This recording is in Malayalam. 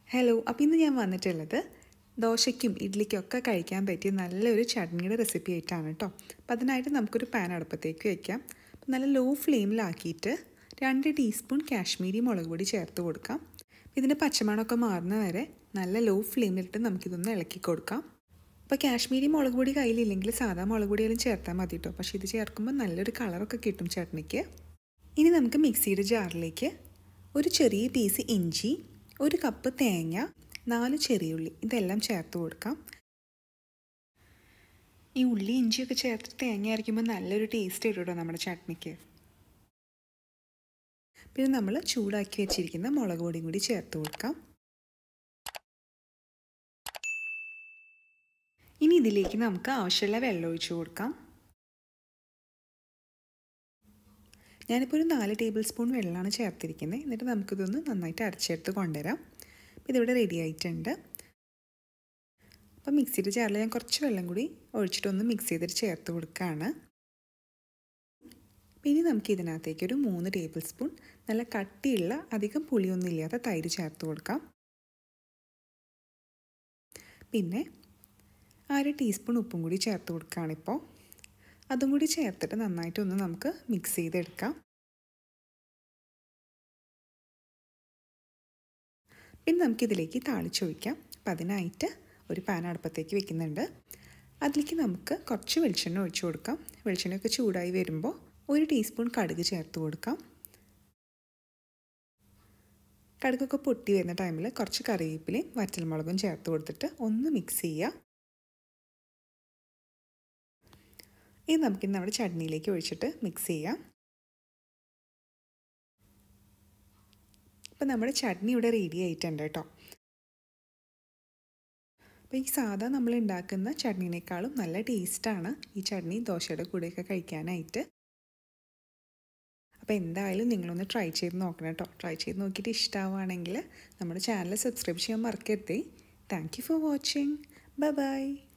ഹലോ അപ്പോൾ ഇന്ന് ഞാൻ വന്നിട്ടുള്ളത് ദോശയ്ക്കും ഇഡ്ഡലിക്കും ഒക്കെ കഴിക്കാൻ പറ്റിയ നല്ലൊരു ചട്നിയുടെ റെസിപ്പി ആയിട്ടാണ് കേട്ടോ അപ്പോൾ അതിനായിട്ട് നമുക്കൊരു പാൻ അടുപ്പത്തേക്ക് വയ്ക്കാം അപ്പോൾ നല്ല ലോ ഫ്ലെയിമിലാക്കിയിട്ട് രണ്ട് ടീസ്പൂൺ കാശ്മീരി മുളക് പൊടി ചേർത്ത് കൊടുക്കാം ഇതിൻ്റെ പച്ചമണമൊക്കെ മാറുന്ന വരെ നല്ല ലോ ഫ്ലെയിമിലിട്ട് നമുക്കിതൊന്ന് ഇളക്കി കൊടുക്കാം അപ്പോൾ കാശ്മീരി മുളക് പൊടി കയ്യിലില്ലെങ്കിൽ സാധാ മുളക് പൊടിയാലും ചേർത്താൽ മതി കേട്ടോ പക്ഷേ ഇത് ചേർക്കുമ്പോൾ നല്ലൊരു കളറൊക്കെ കിട്ടും ചട്നിക്ക് ഇനി നമുക്ക് മിക്സിയുടെ ജാറിലേക്ക് ഒരു ചെറിയ പീസ് ഇഞ്ചി ഒരു കപ്പ് തേങ്ങ നാല് ചെറിയുള്ളി ഇതെല്ലാം ചേർത്ത് കൊടുക്കാം ഈ ഉള്ളി ഇഞ്ചിയൊക്കെ ചേർത്ത് തേങ്ങ അരയ്ക്കുമ്പോൾ നല്ലൊരു ടേസ്റ്റ് ഇടും കേട്ടോ നമ്മുടെ ചട്നിക്ക് പിന്നെ നമ്മൾ ചൂടാക്കി വെച്ചിരിക്കുന്ന മുളക് പൊടിയും കൂടി ചേർത്ത് കൊടുക്കാം ഇനി ഇതിലേക്ക് നമുക്ക് ആവശ്യമുള്ള വെള്ളം ഒഴിച്ചു കൊടുക്കാം ഞാനിപ്പോൾ ഒരു നാല് ടേബിൾ സ്പൂൺ വെള്ളമാണ് ചേർത്തിരിക്കുന്നത് എന്നിട്ട് നമുക്കിതൊന്ന് നന്നായിട്ട് അരച്ചെടുത്ത് കൊണ്ടുവരാം ഇതിവിടെ റെഡി ആയിട്ടുണ്ട് അപ്പം മിക്സിയുടെ ജാറിൽ ഞാൻ കുറച്ച് വെള്ളം കൂടി ഒഴിച്ചിട്ടൊന്ന് മിക്സ് ചെയ്തിട്ട് ചേർത്ത് കൊടുക്കുകയാണ് ഇനി നമുക്ക് ഇതിനകത്തേക്ക് ഒരു മൂന്ന് ടേബിൾ സ്പൂൺ നല്ല കട്ടിയുള്ള അധികം പുളിയൊന്നും ഇല്ലാത്ത തൈര് ചേർത്ത് കൊടുക്കാം പിന്നെ അര ടീസ്പൂൺ ഉപ്പും കൂടി ചേർത്ത് കൊടുക്കുകയാണിപ്പോൾ അതും കൂടി ചേർത്തിട്ട് നന്നായിട്ടൊന്ന് നമുക്ക് മിക്സ് ചെയ്തെടുക്കാം പിന്നെ നമുക്കിതിലേക്ക് താളിച്ചൊഴിക്കാം അപ്പം അതിനായിട്ട് ഒരു പാൻ അടുപ്പത്തേക്ക് വെക്കുന്നുണ്ട് അതിലേക്ക് നമുക്ക് കുറച്ച് വെളിച്ചെണ്ണ ഒഴിച്ചു കൊടുക്കാം വെളിച്ചെണ്ണയൊക്കെ ചൂടായി വരുമ്പോൾ ഒരു ടീസ്പൂൺ കടുക് ചേർത്ത് കൊടുക്കാം കടുകൊക്കെ പൊട്ടി വരുന്ന ടൈമിൽ കുറച്ച് കറിവേപ്പിലയും വറ്റൽമുളകും ചേർത്ത് കൊടുത്തിട്ട് ഒന്ന് മിക്സ് ചെയ്യുക ഇത് നമുക്കിന്ന് നമ്മുടെ ചട്നിയിലേക്ക് ഒഴിച്ചിട്ട് മിക്സ് ചെയ്യാം അപ്പോൾ നമ്മുടെ ചട്നി ഇവിടെ റെഡി ആയിട്ടുണ്ട് കേട്ടോ അപ്പോൾ ഈ സാധാ നമ്മൾ ഉണ്ടാക്കുന്ന ചട്നീനേക്കാളും നല്ല ടേസ്റ്റാണ് ഈ ചട്നി ദോശയുടെ കൂടെയൊക്കെ കഴിക്കാനായിട്ട് അപ്പോൾ എന്തായാലും നിങ്ങളൊന്ന് ട്രൈ ചെയ്ത് നോക്കണം കേട്ടോ ട്രൈ ചെയ്ത് നോക്കിയിട്ട് ഇഷ്ടമാവുകയാണെങ്കിൽ നമ്മുടെ ചാനൽ സബ്സ്ക്രൈബ് ചെയ്യാൻ മറക്കരുതേ thank you for watching bye by